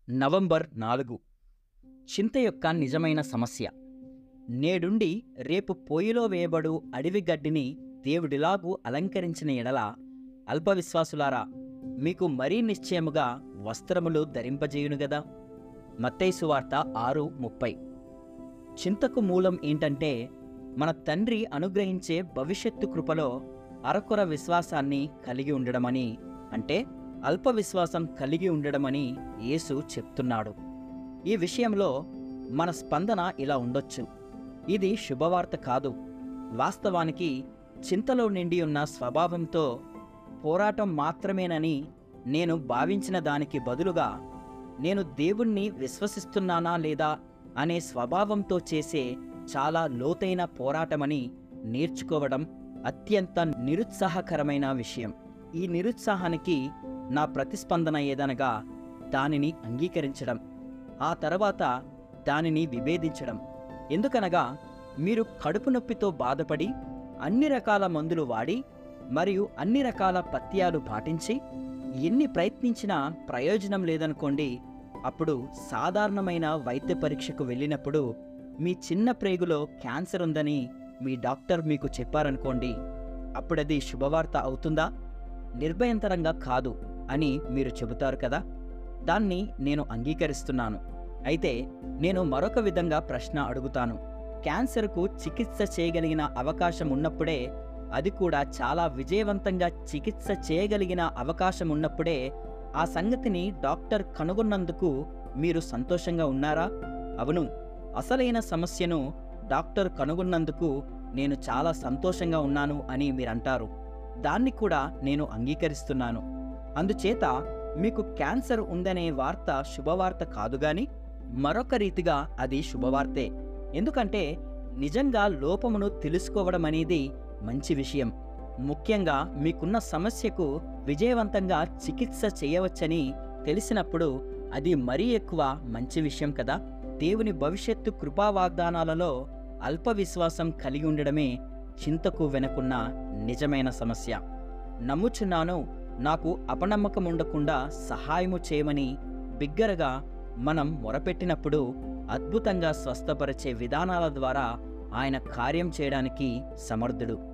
November నాలుగు చింత యొక్క నిజమైన సమస్య నేడుండి రేపు పొయ్యిలో వేయబడు అడవి గడ్డిని దేవుడిలాగూ అలంకరించిన ఎడల అల్పవిశ్వాసులారా మీకు మరీ నిశ్చయముగా వస్త్రములు ధరింపజేయును గదా మత్తైసు వార్త ఆరు ముప్పై చింతకు మూలం ఏంటంటే మన తండ్రి అనుగ్రహించే భవిష్యత్తు కృపలో అరకొర విశ్వాసాన్ని కలిగి ఉండడమని అంటే అల్ప విశ్వాసం కలిగి ఉండడమని యేసు చెప్తున్నాడు ఈ విషయంలో మన స్పందన ఇలా ఉండొచ్చు ఇది శుభవార్త కాదు వాస్తవానికి చింతలో నిండి ఉన్న స్వభావంతో పోరాటం మాత్రమేనని నేను భావించిన దానికి బదులుగా నేను దేవుణ్ణి విశ్వసిస్తున్నానా లేదా అనే స్వభావంతో చేసే చాలా లోతైన పోరాటమని నేర్చుకోవడం అత్యంత నిరుత్సాహకరమైన విషయం ఈ నిరుత్సాహానికి నా ప్రతిస్పందన ఏదనగా దానిని అంగీకరించడం ఆ తర్వాత దానిని విభేదించడం ఎందుకనగా మీరు కడుపు నొప్పితో బాధపడి అన్ని రకాల మందులు వాడి మరియు అన్ని రకాల పత్యాలు పాటించి ఎన్ని ప్రయత్నించినా ప్రయోజనం లేదనుకోండి అప్పుడు సాధారణమైన వైద్య పరీక్షకు వెళ్ళినప్పుడు మీ చిన్న ప్రేగులో క్యాన్సర్ ఉందని మీ డాక్టర్ మీకు చెప్పారనుకోండి అప్పుడది శుభవార్త అవుతుందా నిర్భయంతరంగా కాదు అని మీరు చెబుతారు కదా దాన్ని నేను అంగీకరిస్తున్నాను అయితే నేను మరొక విధంగా ప్రశ్న అడుగుతాను క్యాన్సర్కు చికిత్స చేయగలిగిన అవకాశం ఉన్నప్పుడే అది కూడా చాలా విజయవంతంగా చికిత్స చేయగలిగిన అవకాశం ఉన్నప్పుడే ఆ సంగతిని డాక్టర్ కనుగొన్నందుకు మీరు సంతోషంగా ఉన్నారా అవును అసలైన సమస్యను డాక్టర్ కనుగొన్నందుకు నేను చాలా సంతోషంగా ఉన్నాను అని మీరంటారు దాన్ని కూడా నేను అంగీకరిస్తున్నాను అందుచేత మీకు క్యాన్సర్ ఉందనే వార్త శుభవార్త కాదు గాని మరొక రీతిగా అది శుభవార్తే ఎందుకంటే నిజంగా లోపమును తెలుసుకోవడం అనేది మంచి విషయం ముఖ్యంగా మీకున్న సమస్యకు విజయవంతంగా చికిత్స చేయవచ్చని తెలిసినప్పుడు అది మరీ ఎక్కువ మంచి విషయం కదా దేవుని భవిష్యత్తు కృపా వాగ్దానాలలో అల్ప విశ్వాసం కలిగి ఉండడమే చింతకు వెనకున్న నిజమైన సమస్య నమ్ముచున్నాను నాకు అపనమ్మకం ఉండకుండా సహాయము చేయమని బిగ్గరగా మనం మొరపెట్టినప్పుడు అద్భుతంగా స్వస్థపరిచే విధానాల ద్వారా ఆయన కార్యం చేయడానికి సమర్థుడు